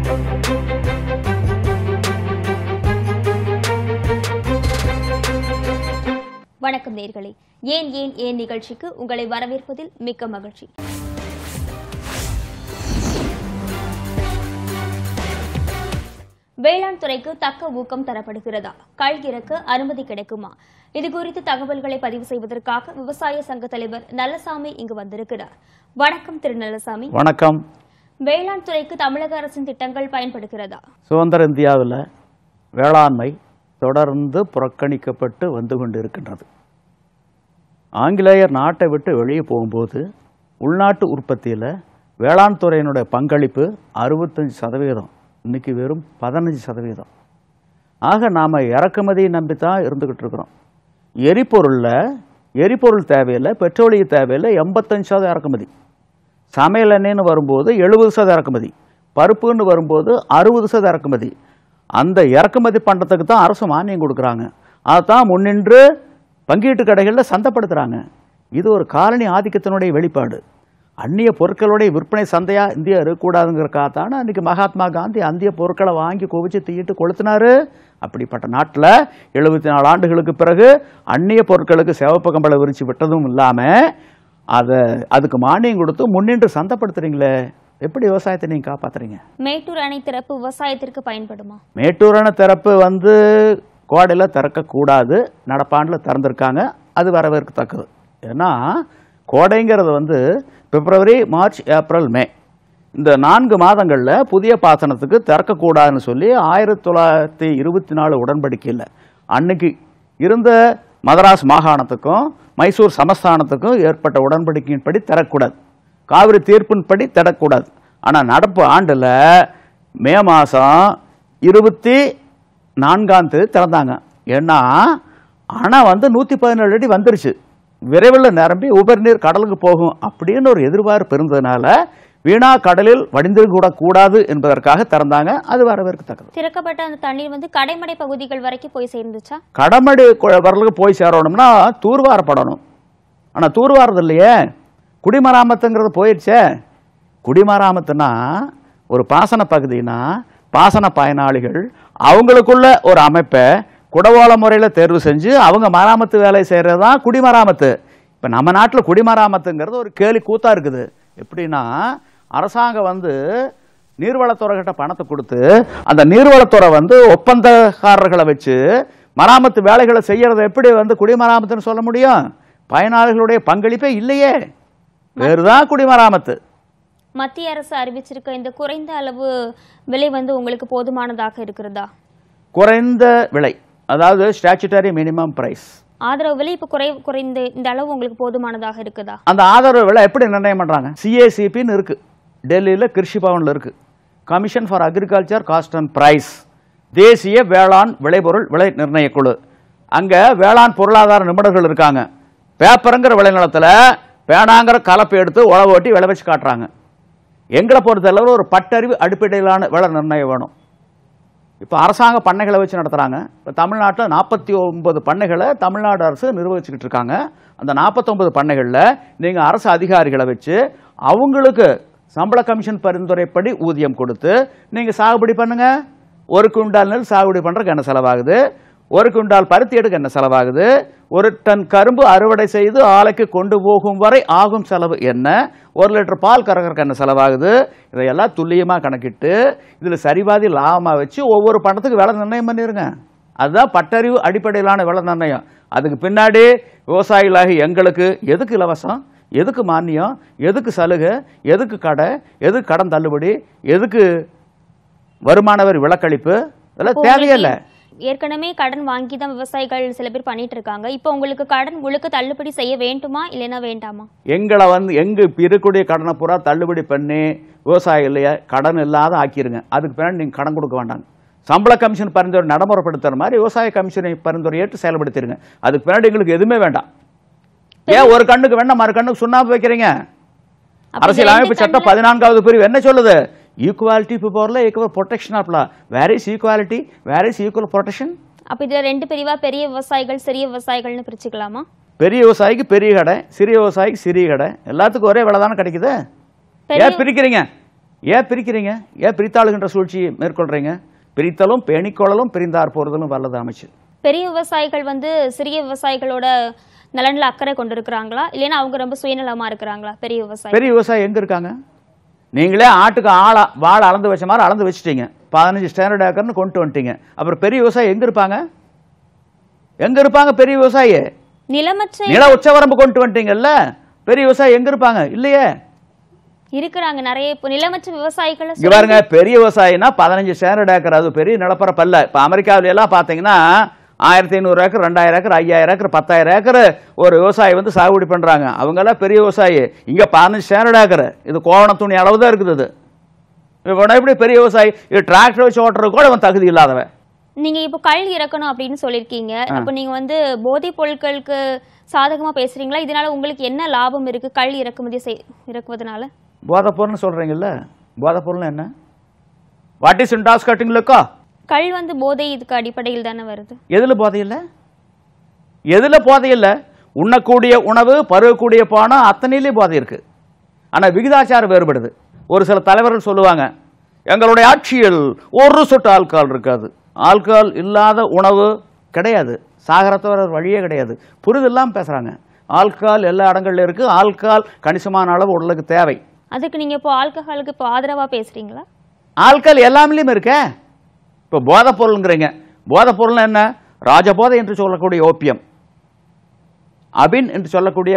வணக்கம் நேர்களே ஏன் ஏன் ஏன் நிகழ்ச்சிக்கு உங்களை வரவேற்பதில் மிக்க மகிழ்ச்சி வேளாண் துறைக்கு தக்க ஊக்கம் தரப்படுகிறதா கல்கிறக்கு அனுமதி கிடைக்குமா இது குறித்து தகவல்களை பதிவு செய்வதற்காக விவசாய சங்க தலைவர் நல்லசாமி இங்கு வந்திருக்கிறார் வணக்கம் திரு நல்லசாமி வணக்கம் வேளாண் துறைக்கு தமிழக அரசின் திட்டங்கள் பயன்படுகிறதா சுதந்திர இந்தியாவில் வேளாண்மை தொடர்ந்து புறக்கணிக்கப்பட்டு வந்து கொண்டு இருக்கின்றது ஆங்கிலேயர் நாட்டை விட்டு வெளியே போகும்போது உள்நாட்டு உற்பத்தியில் வேளாண் துறையினுடைய பங்களிப்பு அறுபத்தஞ்சு சதவீதம் இன்னைக்கு வெறும் பதினஞ்சு சதவீதம் ஆக நாம் இறக்குமதியை நம்பி தான் இருந்துக்கிட்டு இருக்கிறோம் எரிபொருளில் எரிபொருள் தேவையில்லை பெட்ரோலிய தேவையில்லை எண்பத்தஞ்சு சதவீதம் இறக்குமதி சமையல் எண்ணெய்னு வரும்போது எழுபது சதவீதம் இறக்குமதி பருப்புன்னு வரும்போது அறுபது சதவீதம் இறக்குமதி அந்த இறக்குமதி பண்ணுறதுக்கு தான் அரசு மானியம் கொடுக்குறாங்க அதைத்தான் முன்னின்று பங்கீட்டு கடைகளில் சந்தைப்படுத்துகிறாங்க இது ஒரு காலனி ஆதிக்கத்தினுடைய வெளிப்பாடு அந்நிய பொருட்களுடைய விற்பனை சந்தையாக இந்தியா இருக்கக்கூடாதுங்கிறக்காக தானே அன்றைக்கி மகாத்மா காந்தி அந்திய பொருட்களை வாங்கி குவிச்சு தீயிட்டு கொளுத்தினாரு அப்படிப்பட்ட நாட்டில் எழுபத்தி நாலு ஆண்டுகளுக்கு பிறகு அந்நிய பொருட்களுக்கு சிவப்பு கம்பளை விரிச்சு விட்டதும் இல்லாமல் அதை அதுக்கு மானியம் கொடுத்து முன்னின்று சந்தைப்படுத்துறீங்களே எப்படி விவசாயத்தை நீங்கள் காப்பாத்துறீங்க மேட்டூர் அணை திறப்பு விவசாயத்திற்கு பயன்படுமா மேட்டூர் அணை திறப்பு வந்து கோடையில் திறக்கக்கூடாது நடப்பாண்டில் திறந்திருக்காங்க அது வரவேற்கத்தக்கது ஏன்னா கோடைங்கிறது வந்து பிப்ரவரி மார்ச் ஏப்ரல் மே இந்த நான்கு மாதங்களில் புதிய பாசனத்துக்கு திறக்கக்கூடாதுன்னு சொல்லி ஆயிரத்தி தொள்ளாயிரத்தி இருபத்தி நாலு உடன்படிக்கையில் அன்னைக்கு இருந்த மதராஸ் மாகாணத்துக்கும் மைசூர் சமஸ்தானத்துக்கும் ஏற்பட்ட உடன்படிக்கையின்படி திறக்கக்கூடாது காவிரி தீர்ப்பின்படி திறக்கக்கூடாது ஆனால் நடப்பு ஆண்டில் மே மாதம் இருபத்தி நான்காம் தேதி திறந்தாங்க ஏன்னா அணை வந்து நூற்றி பதினேழு அடி வந்துருச்சு விரைவில் நிரம்பி உபரிநீர் கடலுக்கு போகும் அப்படின்னு ஒரு எதிர்பார்ப்பு இருந்ததுனால வீணா கடலில் வடிந்துவிடக் கூடாது என்பதற்காக திறந்தாங்க அது வரவேற்கத்தக்கது திறக்கப்பட்ட அந்த தண்ணீர் வந்து கடைமடை பகுதிகள் வரைக்கும் போய் சேர்ந்துச்சா கடமடி கு- வரலுக்கு போய் சேரணும்னா தூர்வாரப்படணும் ஆனால் தூர்வாரது இல்லையே குடிமராமத்துங்கிறது போயிடுச்சே குடிமராமத்துனா ஒரு பாசன பகுதினா பாசன பயனாளிகள் அவங்களுக்குள்ள ஒரு அமைப்பை குடவோல முறையில் தேர்வு செஞ்சு அவங்க மராமத்து வேலை செய்கிறது தான் குடிமராமத்து இப்போ நம்ம நாட்டில் குடிமராமத்துங்கிறது ஒரு கேலி கூத்தா இருக்குது எப்படின்னா அரசாங்கம் வந்து நீர்வளத்துறை கிட்ட பணத்தை கொடுத்து அந்த நீர்வளத்துறை வந்து ஒப்பந்தக்காரர்களை வச்சு மராமத்து வேலைகளை செய்யறது எப்படி வந்து குடிமராமத்துன்னு சொல்ல முடியும் பயனாளிகளுடைய பங்களிப்பே இல்லையே பேருதான் குடிமராமத்து மத்திய அரசு அறிவிச்சிருக்க இந்த குறைந்த அளவு விலை வந்து உங்களுக்கு போதுமானதாக இருக்கிறதா குறைந்த விலை அதாவது ஸ்டாச்சுட்டரி மினிமம் பிரைஸ் ஆதரவு விலை இப்போ குறை குறைந்த இந்த அளவு உங்களுக்கு போதுமானதாக இருக்குதா அந்த ஆதரவு விலை எப்படி நிர்ணயம் பண்றாங்க சிஏசிபின்னு இருக்கு டெல்லியில் கிருஷி பவனில் இருக்கு commission for agriculture cost and price தேசிய வேளாண் விளைபொருள் விலை நிர்ணய குழு அங்கே வேளாண் பொருளாதார நிபுணர்கள் இருக்காங்க பேப்பருங்கிற விளைநிலத்தில் பேனாங்கிற கலப்பை எடுத்து உழவு ஓட்டி விளை வச்சு காட்டுறாங்க எங்களை பொறுத்தளவு ஒரு பட்டறிவு அடிப்படையிலான விலை நிர்ணயம் வேணும் இப்போ அரசாங்க பண்ணைகளை வச்சு நடத்துகிறாங்க இப்போ தமிழ்நாட்டில் நாற்பத்தி ஒன்பது பண்ணைகளை தமிழ்நாடு அரசு நிர்வகிச்சுக்கிட்டு இருக்காங்க அந்த நாற்பத்தொன்பது பண்ணைகளில் நீங்கள் அரசு அதிகாரிகளை வச்சு அவங்களுக்கு சம்பள கமிஷன் பரிந்துரைப்படி ஊதியம் கொடுத்து நீங்கள் சாகுபடி பண்ணுங்க ஒரு குண்டால் நெல் சாகுபடி பண்ணுறதுக்கு என்ன செலவாகுது ஒரு குண்டால் பருத்தி எடுக்க என்ன செலவாகுது ஒரு டன் கரும்பு அறுவடை செய்து ஆலைக்கு கொண்டு போகும் வரை ஆகும் செலவு என்ன ஒரு லிட்டர் பால் கறக்கறக்கு என்ன செலவாகுது இதையெல்லாம் துல்லியமாக கணக்கிட்டு இதில் சரிபாதி லாபமாக வச்சு ஒவ்வொரு பணத்துக்கு விலை நிர்ணயம் பண்ணிருங்க அதுதான் பட்டறிவு அடிப்படையிலான விலை நிர்ணயம் அதுக்கு பின்னாடி விவசாயிகளாகி எங்களுக்கு எதுக்கு இலவசம் எதுக்கு மானியம் எதுக்கு சலுகை எதுக்கு கடை எதுக்கு கடன் தள்ளுபடி எதுக்கு வருமான வரி விலக்களிப்பு இதெல்லாம் தேவையில்லை ஏற்கனவே கடன் வாங்கி தான் விவசாயிகள் சில பேர் பண்ணிட்டு இருக்காங்க இப்போ உங்களுக்கு கடன் முழுக்க தள்ளுபடி செய்ய வேண்டுமா இல்லைன்னா வேண்டாமா எங்களை வந்து எங்க இப்ப இருக்கக்கூடிய கடனை பூரா தள்ளுபடி பண்ணி விவசாயிகளைய கடன் இல்லாத ஆக்கிருங்க அதுக்கு பின்னாடி நீங்கள் கடன் கொடுக்க வேண்டாங்க சம்பள கமிஷன் பரிந்துரை நடைமுறைப்படுத்துற மாதிரி விவசாய கமிஷனை பரிந்துரை ஏற்று செயல்படுத்திடுங்க அதுக்கு பின்னாடி எங்களுக்கு எதுவுமே வேண்டாம் ஏன் ஒரு கண்ணுக்கு வேண்டாம் மறு கண்ணுக்கு சுண்ணாம்பு வைக்கிறீங்க அப்ப அரசியல் இந்த அமைப்பு ரெண்டு சட்டம் பதினான்காவது பிரிவு என்ன சொல்லுது ஈக்குவாலிட்டி பவர்ல equal protection of law where is equality where is equal protection அப்ப இதுல ரெண்டு பிரிவா பெரிய விவசாயிகள் சிறிய விவசாயிகள்னு பிரிச்சுக்கலாமா பெரிய விவசாயிக்கு பெரிய கடை சிறிய விவசாயிக்கு சிறிய கடை எல்லாத்துக்கும் ஒரே விலை தானே கிடைக்குது பெரிய ஏன் பிரிக்கிறீங்க ஏன் பிரிக்கிறீங்க ஏன் பிரித்தாளுகின்ற சூழ்ச்சியை மேற்கொள்றீங்க பிரித்தலும் பேணிக்கொள்ளலும் பிரிந்தார் போறதலும் வல்லது அமைச்சு பெரிய விவசாயிகள் வந்து சிறிய விவசாயிகளோட நலன்ல அக்கறை கொண்டிருக்கிறாங்களா இல்லைன்னா அவங்க ரொம்ப சுயநலமா இருக்கிறாங்களா பெரிய விவசாயி பெரிய விவசாயி எங்க இருக்காங்க நீங்களே ஆட்டுக்கு ஆளா வாழை அளந்து வச்ச மாதிரி அளந்து வச்சுட்டீங்க பதினஞ்சு ஸ்டாண்டர்ட் ஏக்கர்னு கொண்டு வந்துட்டீங்க அப்புறம் பெரிய விவசாயி எங்க இருப்பாங்க எங்க இருப்பாங்க பெரிய விவசாயி நிலமற்ற நில உச்சவரம்பு கொண்டு வந்துட்டீங்கல்ல பெரிய விவசாயி எங்க இருப்பாங்க இல்லையே இருக்கிறாங்க நிறைய இப்போ நிலமற்ற விவசாயிகளை இங்க பாருங்க பெரிய விவசாயினா பதினஞ்சு ஸ்டாண்டர்ட் ஏக்கர் அது பெரிய நிலப்பரப்பல்ல இப்ப அமெரிக்காவில எல்லாம் பாத்தீங்கன்னா ஆயிரத்தி ஐநூறு ஏக்கர் ரெண்டாயிரம் ஏக்கர் ஐயாயிரம் ஏக்கர் பத்தாயிரம் ஏக்கர் ஒரு விவசாயி வந்து சாகுபடி பண்றாங்க அவங்க எல்லாம் பெரிய விவசாயி இங்க பதினஞ்சு ஸ்டாண்டர்ட் ஏக்கர் இது கோவண துணி அளவு தான் இருக்குது இது இவன் எப்படி பெரிய விவசாயி இது டிராக்டர் வச்சு ஓட்டுறது கூட அவன் தகுதி இல்லாதவன் நீங்க இப்போ கல் இறக்கணும் அப்படின்னு சொல்லியிருக்கீங்க அப்போ நீங்க வந்து போதைப் பொருட்களுக்கு சாதகமா பேசுறீங்களா இதனால உங்களுக்கு என்ன லாபம் இருக்கு கல் இறக்குமதி செய் இறக்குவதனால போதைப்பொருள்னு சொல்றீங்கல்ல போதைப்பொருள்னு என்ன வாட் இஸ் இன்டாஸ் கட்டிங்களுக்கா கல் வந்து போதை இதுக்கு அடிப்படையில் தானே வருது எதுல போதை இல்லை எதுல போதை இல்லை உண்ணக்கூடிய உணவு பருகக்கூடிய பானம் அத்தனையிலேயும் போதை இருக்கு ஆனா விகிதாச்சாரம் வேறுபடுது ஒரு சில தலைவர்கள் சொல்லுவாங்க எங்களுடைய ஆட்சியில் ஒரு சொட்டு ஆல்கஹால் இருக்காது ஆல்கஹால் இல்லாத உணவு கிடையாது சாகரத்தவர வழியே கிடையாது புரிதல் இல்லாமல் பேசுறாங்க ஆல்கஹால் எல்லா இடங்கள்ல இருக்கு ஆல்கஹால் கணிசமான அளவு உடலுக்கு தேவை அதுக்கு நீங்க இப்போ ஆல்கஹாலுக்கு இப்போ ஆதரவா பேசுறீங்களா ஆல்கஹால் எல்லாமே இருக்கே இப்போ போதைப் பொருளுங்கிறீங்க போதைப் பொருள் என்ன ராஜபோதை என்று சொல்லக்கூடிய ஓப்பியம் அபின் என்று சொல்லக்கூடிய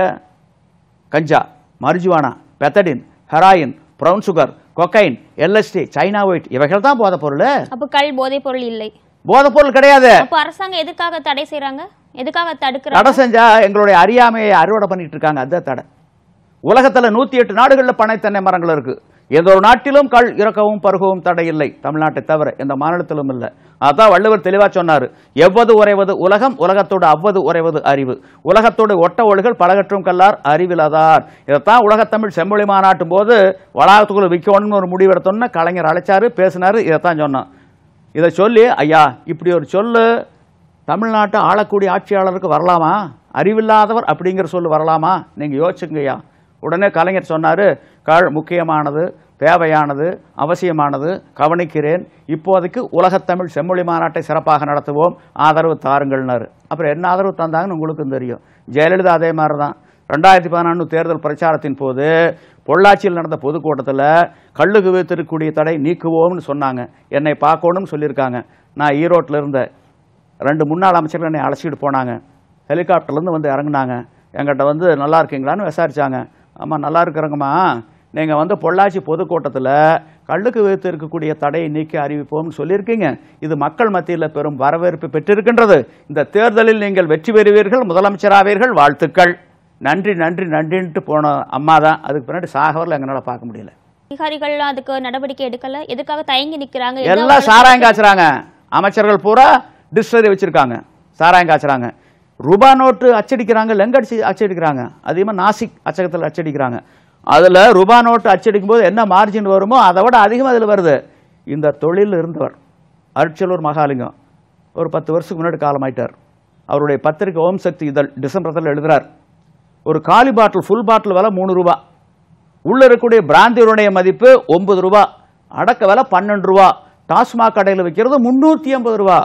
ganja marijuana pethidine heroin brown sugar cocaine LSD China white இவைகள் தான் போதைப் பொருள் அப்போ கல் போதைப் பொருள் இல்லை போதைப் பொருள் கிடையாது அப்போ அரசாங்கம் எதுக்காக தடை செய்றாங்க எதுக்காக தடுக்கிறாங்க தடை செஞ்சா எங்களுடைய அறியாமையை அறுவடை பண்ணிட்டு இருக்காங்க அதுதான் தடை உலகத்துல நூத்தி எட்டு நாடுகள்ல பனை தென்னை மரங்கள் இருக்கு எந்த ஒரு நாட்டிலும் கள் இறக்கவும் பருகவும் தடை இல்லை தமிழ்நாட்டை தவிர எந்த மாநிலத்திலும் இல்லை அதான் வள்ளுவர் தெளிவா சொன்னாரு எவ்வது உறைவது உலகம் உலகத்தோடு அவ்வது உறைவது அறிவு உலகத்தோடு ஒட்ட ஒழுகள் பலகற்றும் கல்லார் அறிவிலதார் இதைத்தான் உலகத்தமிழ் செம்மொழி மாநாட்டும் போது வளாகத்துக்குள்ள விற்கணும்னு ஒரு முடிவெடுத்தோன்னு கலைஞர் அழைச்சாரு பேசினாரு இதைத்தான் சொன்னான் இதை சொல்லி ஐயா இப்படி ஒரு சொல்லு தமிழ்நாட்டை ஆளக்கூடிய ஆட்சியாளருக்கு வரலாமா அறிவில்லாதவர் அப்படிங்கிற சொல்லு வரலாமா நீங்கள் யோசிச்சுங்கய்யா உடனே கலைஞர் சொன்னார் கள் முக்கியமானது தேவையானது அவசியமானது கவனிக்கிறேன் இப்போதைக்கு உலகத்தமிழ் செம்மொழி மாநாட்டை சிறப்பாக நடத்துவோம் ஆதரவு தாருங்கள்னாரு அப்புறம் என்ன ஆதரவு தந்தாங்கன்னு உங்களுக்கும் தெரியும் ஜெயலலிதா அதே மாதிரி தான் ரெண்டாயிரத்தி பதினான்கு தேர்தல் பிரச்சாரத்தின் போது பொள்ளாச்சியில் நடந்த பொதுக்கூட்டத்தில் கள்ளுக்கு வைத்திருக்கக்கூடிய தடை நீக்குவோம்னு சொன்னாங்க என்னை பார்க்கணும்னு சொல்லியிருக்காங்க நான் ஈரோட்டில் இருந்தேன் ரெண்டு முன்னாள் அமைச்சர்கள் என்னை அழைச்சிட்டு போனாங்க ஹெலிகாப்டர்லேருந்து வந்து இறங்குனாங்க என்கிட்ட வந்து நல்லா இருக்கீங்களான்னு விசாரிச்சாங்க ஆமாம் நல்லா இருக்கிறேங்கம்மா நீங்கள் வந்து பொள்ளாச்சி பொதுக்கூட்டத்தில் கள்ளுக்கு வைத்து இருக்கக்கூடிய தடையை நீக்கி அறிவிப்போம்னு சொல்லியிருக்கீங்க இது மக்கள் மத்தியில் பெரும் வரவேற்பு பெற்றிருக்கின்றது இந்த தேர்தலில் நீங்கள் வெற்றி பெறுவீர்கள் முதலமைச்சராவீர்கள் வாழ்த்துக்கள் நன்றி நன்றி நன்றின்ட்டு போன அம்மா தான் அதுக்கு பின்னாடி சாகவரில் எங்களால் பார்க்க முடியல அதிகாரிகள் அதுக்கு நடவடிக்கை எடுக்கல எதுக்காக தயங்கி நிக்கிறாங்க என்ன எல்லாம் சாராயம் காய்ச்சறாங்க அமைச்சர்கள் பூரா டிஸ்டரி வச்சிருக்காங்க சாராயம் காய்ச்சறாங்க ரூபா நோட்டு அச்சடிக்கிறாங்க லெங்கடிச்சு அச்சடிக்கிறாங்க அதிகமாக நாசிக் அச்சகத்தில் அச்சடிக்கிறாங்க அதில் ரூபா நோட்டு அச்சடிக்கும் போது என்ன மார்ஜின் வருமோ அதை விட அதிகமாக அதில் வருது இந்த தொழிலில் இருந்தவர் அருட்சலூர் மகாலிங்கம் ஒரு பத்து வருஷத்துக்கு முன்னாடி காலமாயிட்டார் அவருடைய பத்திரிக்கை ஓம் சக்தி இதழ் டிசம்பரத்தில் எழுதுறார் ஒரு காலி பாட்டில் ஃபுல் பாட்டில் விலை மூணு ரூபா உள்ள இருக்கக்கூடிய பிராந்தியுடைய மதிப்பு ஒன்பது ரூபா அடக்க விலை பன்னெண்டு ரூபா டாஸ்மாக் கடையில் விற்கிறது முன்னூற்றி ஐம்பது ரூபா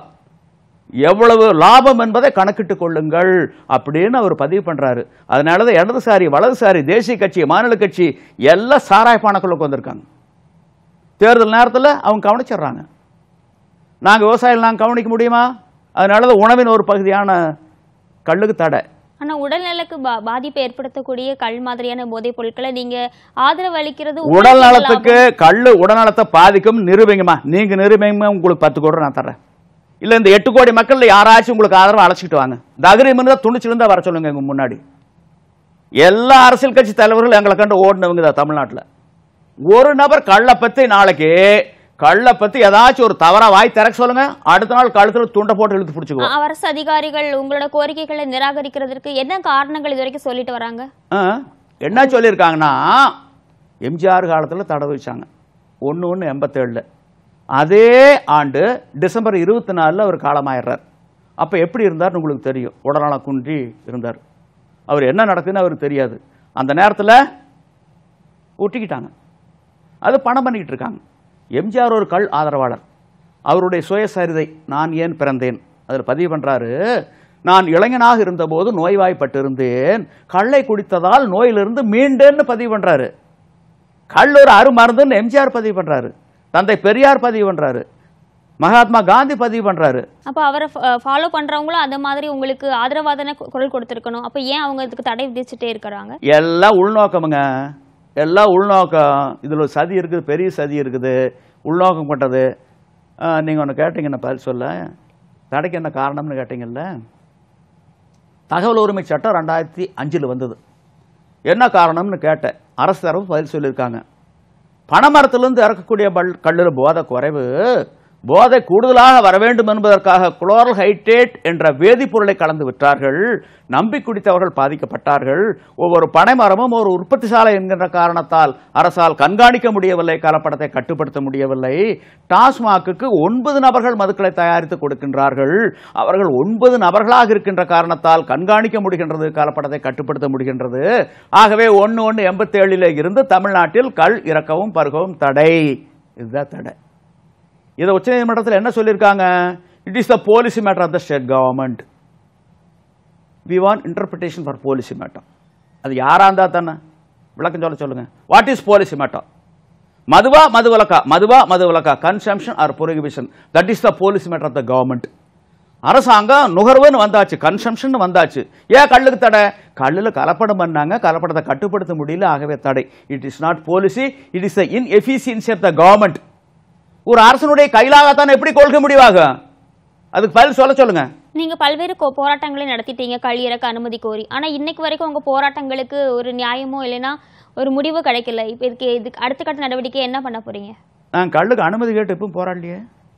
எவ்வளவு லாபம் என்பதை கணக்கிட்டு கொள்ளுங்கள் அப்படின்னு அவர் பதிவு பண்றாரு அதனால தான் இடதுசாரி வலதுசாரி தேசிய கட்சி மாநில கட்சி எல்லாம் சாராய பானக்குள்ள வந்திருக்காங்க தேர்தல் நேரத்தில் அவங்க கவனிச்சிடுறாங்க நாங்கள் விவசாயிகள் நாங்கள் கவனிக்க முடியுமா அதனால தான் உணவின் ஒரு பகுதியான கல்லுக்கு தடை ஆனா உடல்நலக்கு பா- பாதிப்பை ஏற்படுத்தக்கூடிய கல் மாதிரியான போதைப் பொருட்களை நீங்க ஆதரவு அளிக்கிறது உங்களுக்கு உடல் என்ன நலத்துக்கு கல்லு உடல்நலத்தை பாதிக்கும் நிரூபிங்கம்மா நீங்க நிரூபிங்கம்மா உங்களுக்கு பத்து கோடி நான் தர்றேன் இல்ல இந்த எட்டு கோடி மக்கள்ல யாராச்சும் உங்களுக்கு ஆதரவு அழைச்சிட்டு வாங்க இந்த அக்ரிமெண்ட் தான் துணிச்சிருந்தா வர சொல்லுங்க எங்க முன்னாடி எல்லா அரசியல் கட்சி தலைவர்களும் எங்களை கண்டு ஓடினவங்க தான் தமிழ்நாட்டில் ஒரு நபர் கல்லை பத்தி நாளைக்கு கல்லை பத்தி ஏதாச்சும் ஒரு தவறா வாய் திறக்க சொல்லுங்க அடுத்த நாள் கழுத்துல துண்டை போட்டு இழுத்து பிடிச்சிக்குவோம் லாபம்? அரசு அதிகாரிகள் உங்களோட கோரிக்கைகளை நிராகரிக்கிறதுக்கு என்ன காரணங்கள் இது வரைக்கும் சொல்லிட்டு வராங்க ஆ, என்ன சொல்லியிருக்காங்கன்னா எம்ஜிஆர் காலத்தில் தடை வச்சாங்க ஒன்று ஒன்று எண்பத்தேழில் அதே ஆண்டு டிசம்பர் இருபத்தி நாலில் அவர் காலமாயிடுறார் அப்போ எப்படி இருந்தார்னு உங்களுக்கு தெரியும் உடல்நலம் குன்றி இருந்தார் அவர் என்ன நடக்குதுன்னு அவருக்கு தெரியாது அந்த நேரத்தில் ஒட்டிக்கிட்டாங்க அது பணம் பண்ணிக்கிட்டு இருக்காங்க எம்ஜிஆர் ஒரு கள் ஆதரவாளர் அவருடைய சுயசரிதை நான் ஏன் பிறந்தேன் அதில் பதிவு பண்றாரு நான் இளைஞனாக இருந்தபோது நோய்வாய்ப்பட்டிருந்தேன் கள்ளை குடித்ததால் நோயிலிருந்து மீண்டேன்னு பதிவு பண்றாரு கள் ஒரு அருமருந்துன்னு எம்ஜிஆர் பதிவு பண்றாரு தந்தை பெரியார் பதிவு பண்றாரு மகாத்மா காந்தி பதிவு பண்றாரு அப்ப அவரை ஃபாலோ பண்றவங்களும் அந்த மாதிரி உங்களுக்கு ஆதரவாதான கு- குரல் கொடுத்திருக்கணும் அப்ப ஏன் அவங்க இதுக்கு தடை விதிச்சுட்டே இருக்கிறாங்க எல்லாம் உள்நோக்கமுங்க எல்லாம் உள்நோக்கம் இதில் ஒரு சதி இருக்குது பெரிய சதி இருக்குது உள்நோக்கம் கொண்டது நீங்கள் ஒன்று கேட்டீங்க நான் பதில் சொல்ல தடைக்கு என்ன காரணம்னு கேட்டீங்கல்ல தகவல் உரிமை சட்டம் ரெண்டாயிரத்தி அஞ்சில் வந்தது என்ன காரணம்னு கேட்டேன் அரசு தரப்பு பதில் சொல்லியிருக்காங்க பனைமரத்திலிருந்து இறக்கக்கூடிய பல் கல்லில் போதை குறைவு போதை கூடுதலாக வர வேண்டும் என்பதற்காக குளோரல் ஹைட்ரேட் என்ற வேதிப்பொருளை கலந்து விற்றார்கள் நம்பி குடித்தவர்கள் பாதிக்கப்பட்டார்கள் ஒவ்வொரு பனைமரமும் ஒரு உற்பத்தி சாலை என்கின்ற காரணத்தால் அரசால் கண்காணிக்க முடியவில்லை கலப்படத்தை கட்டுப்படுத்த முடியவில்லை டாஸ்மாக்குக்கு ஒன்பது நபர்கள் மதுக்களை தயாரித்து கொடுக்கின்றார்கள் அவர்கள் ஒன்பது நபர்களாக இருக்கின்ற காரணத்தால் கண்காணிக்க முடிகின்றது கலப்படத்தை கட்டுப்படுத்த முடிகின்றது ஆகவே ஒன்று ஒன்று எண்பத்தேழில் இருந்து தமிழ்நாட்டில் கள் இறக்கவும் பருகவும் தடை இதுதான் தடை இதை உச்சநீதிமன்றத்தில் என்ன சொல்லியிருக்காங்க it is the policy matter of the state government we want interpretation for policy matter அது யாரா இருந்தா தானே விளக்கம் சொல்ல சொல்லுங்க வாட் இஸ் பாலிசி மேட்டர் மதுவா மதுவிலக்கா மதுவா மதுவிலக்கா consumption or prohibition that is the policy matter of the government அரசாங்கம் நுகர்வுன்னு வந்தாச்சு கன்சம்ஷன் வந்தாச்சு ஏன் கல்லுக்கு தடை கல்லில் கலப்படம் பண்ணாங்க கலப்படத்தை கட்டுப்படுத்த முடியல ஆகவே தடை it is not policy it is the inefficiency of the government ஒரு அரசனுடைய கையிலாகத்தான் எப்படி கொள்கை முடிவாகும் அதுக்கு பதில் சொல்ல சொல்லுங்க நீங்க பல்வேறு கோ- போராட்டங்களை நடத்திட்டீங்க கழியிறக்க அனுமதி கோரி ஆனா இன்னைக்கு வரைக்கும் உங்க போராட்டங்களுக்கு ஒரு நியாயமோ இல்லைன்னா ஒரு முடிவு கிடைக்கல இப்ப இதுக்கு இதுக்கு அடுத்த கட்ட நடவடிக்கை என்ன பண்ண போறீங்க நான் கல்லுக்கு அனுமதி கேட்டு எப்பவும் போராடலையே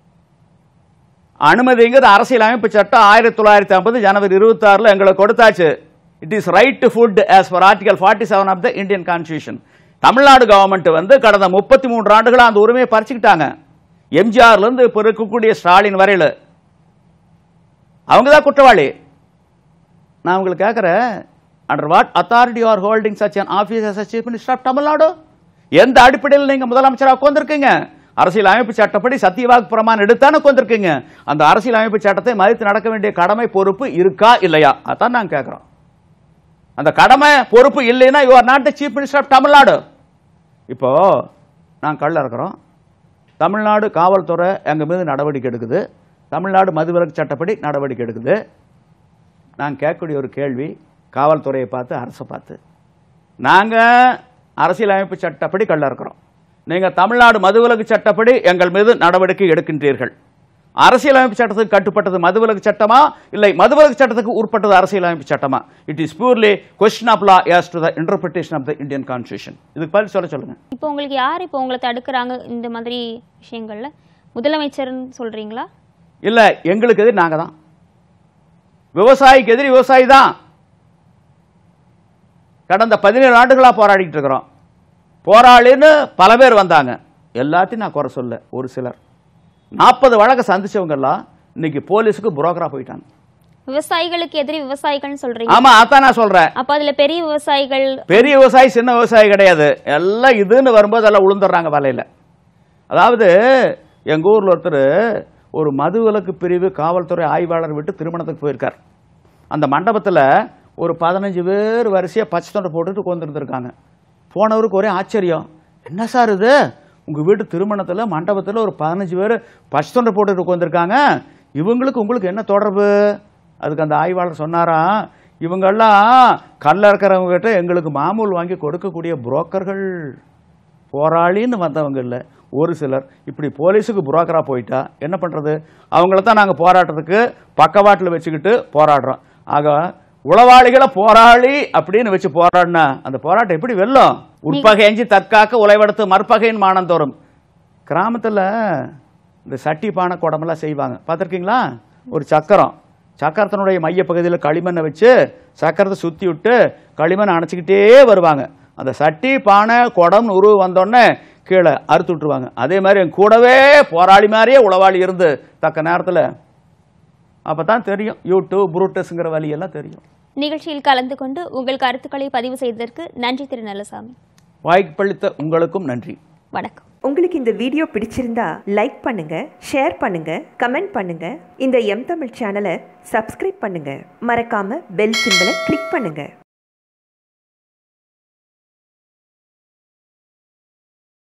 அனுமதிங்கிறது அரசியல் அமைப்பு சட்டம் ஆயிரத்தி தொள்ளாயிரத்தி ஐம்பது ஜனவரி இருபத்தி ஆறுல எங்களுக்கு கொடுத்தாச்சு it is right to food as per article forty seven of the Indian constitution Tamil Nadu government வந்து கடந்த முப்பத்தி மூன்று ஆண்டுகளா அந்த உரிமையை பறிச்சுக்கிட்டாங்க எம்ஜிஆர்ல இருந்து இப்போ இருக்கக்கூடிய ஸ்டாலின் வரையில அவங்க தான் குற்றவாளி நான் உங்களுக்கு கேட்குறேன் under what authority are holding such an office as a chief minister of Tamil Nadu எந்த அடிப்படையில் நீங்க முதலமைச்சராக உட்காந்துருக்கீங்க அரசியல் அமைப்பு சட்டப்படி சத்தியவாக்கு பிரமாணம் எடுத்தானே உட்காந்துருக்கீங்க அந்த அரசியல் அமைப்பு சட்டத்தை மதித்து நடக்க வேண்டிய கடமை பொறுப்பு இருக்கா இல்லையா அதான் நாங்க கேட்குறோம் அந்த கடமை பொறுப்பு இல்லைன்னா you are not the chief minister of Tamil Nadu இப்போ நான் கள்ள இருக்கிறோம் தமிழ்நாடு காவல்துறை எங்கள் மீது நடவடிக்கை எடுக்குது தமிழ்நாடு மதுவிலக்கு சட்டப்படி நடவடிக்கை எடுக்குது நான் கேட்கக்கூடிய ஒரு கேள்வி காவல்துறையை பார்த்து அரசை பார்த்து நாங்கள் அரசியலமைப்பு சட்டப்படி கள்ள இருக்கிறோம் நீங்கள் தமிழ்நாடு மதுவிலக்கு சட்டப்படி எங்கள் மீது நடவடிக்கை எடுக்கின்றீர்கள் அரசியலமைப்பு சட்டத்துக்கு கட்டுப்பட்டது மதுவிலக்கு சட்டமா இல்லை மதுவிலக்கு சட்டத்துக்கு உட்பட்டது அரசியலமைப்பு சட்டமா it is purely question of law as to the interpretation of the Indian constitution இதுக்கு பதில் சொல்ல சொல்லுங்க இப்போ உங்களுக்கு யார் இப்போ உங்களை தடுக்கிறாங்க இந்த மாதிரி விஷயங்கள்ல முதலமைச்சர்னு சொல்றீங்களா இல்லை எங்களுக்கு எதிரி நாங்கள் தான் விவசாயிக்கு எதிரி விவசாயி தான் கடந்த பதினேழு ஆண்டுகளாக போராடிட்டு இருக்கிறோம் போராளின்னு பல பேர் வந்தாங்க எல்லாத்தையும் நான் குறை சொல்ல ஒரு சிலர் நாற்பது வழக்கை சந்திச்சவங்கெல்லாம் இன்னைக்கு போலீஸுக்கு புரோக்கரா போயிட்டாங்க விவசாயிகளுக்கு எதிரி விவசாயிகள்னு சொல்றீங்க ஆமா அதான் நான் சொல்றேன் அப்ப அதுல பெரிய விவசாயிகள் பெரிய விவசாயி சின்ன விவசாயி கிடையாது எல்லாம் இதுன்னு வரும்போது எல்லாம் உளுந்துடுறாங்க வலையில அதாவது எங்க ஊர்ல ஒருத்தர் ஒரு மதுவிலக்கு பிரிவு காவல்துறை ஆய்வாளர் விட்டு திருமணத்துக்கு போயிருக்கார் அந்த மண்டபத்துல ஒரு பதினஞ்சு பேர் வரிசையா பச்சை தொண்டை போட்டுட்டு உட்காந்துருந்துருக்காங்க போனவருக்கு ஒரே ஆச்சரியம் என்ன சார் இது உங்க வீட்டு திருமணத்துல மண்டபத்துல ஒரு பதினஞ்சு பேர் பச்சை தொண்டை போட்டுட்டு உட்காந்துருக்காங்க இவங்களுக்கு உங்களுக்கு என்ன தொடர்பு அதுக்கு அந்த ஆய்வாளர் சொன்னாராம் இவங்கெல்லாம் கல்ல இருக்கிறவங்க கிட்ட எங்களுக்கு மாமூல் வாங்கி கொடுக்கக்கூடிய புரோக்கர்கள் போராளின்னு வந்தவங்க இல்லை ஒரு சிலர் இப்படி போலீஸுக்கு புரோக்கரா போயிட்டா என்ன பண்றது அவங்கள தான் நாங்கள் போராட்டத்துக்கு பக்கவாட்டில் வச்சுக்கிட்டு போராடுறோம் ஆக உளவாளிகளை போராளி அப்படின்னு வச்சு போராடினா அந்த போராட்டம் எப்படி வெல்லும் உட்பகையஞ்சி தற்காக்க உலைவடுத்து மற்பகையின் மானந்தோறும் கிராமத்தில் இந்த சட்டி பானை குடமெல்லாம் செய்வாங்க பார்த்துருக்கீங்களா ஒரு சக்கரம் சக்கரத்தினுடைய மையப்பகுதியில் களிமண்ணை வச்சு சக்கரத்தை சுற்றி விட்டு களிமண்ணை அணைச்சிக்கிட்டே வருவாங்க அந்த சட்டி பானை குடம்னு உருவு வந்தோடனே கீழே அறுத்து விட்டுருவாங்க அதே மாதிரி என் கூடவே போராளி மாதிரியே உளவாளி இருந்து தக்க நேரத்தில் அப்போ தான் தெரியும் யூடியூப் புரூட்டஸுங்கிற வழியெல்லாம் தெரியும் நிகழ்ச்சியில் கலந்து கொண்டு உங்கள் கருத்துக்களை பதிவு செய்ததற்கு நன்றி திரு நல்லசாமி வாய்ப்பளித்த உங்களுக்கும் நன்றி வணக்கம் உங்களுக்கு இந்த வீடியோ பிடிச்சிருந்தா லைக் பண்ணுங்க ஷேர் பண்ணுங்க கமெண்ட் பண்ணுங்க இந்த எம் தமிழ் சேனலை சப்ஸ்கிரைப் பண்ணுங்க மறக்காம பெல் சிம்பலை கிளிக் பண்ணுங்க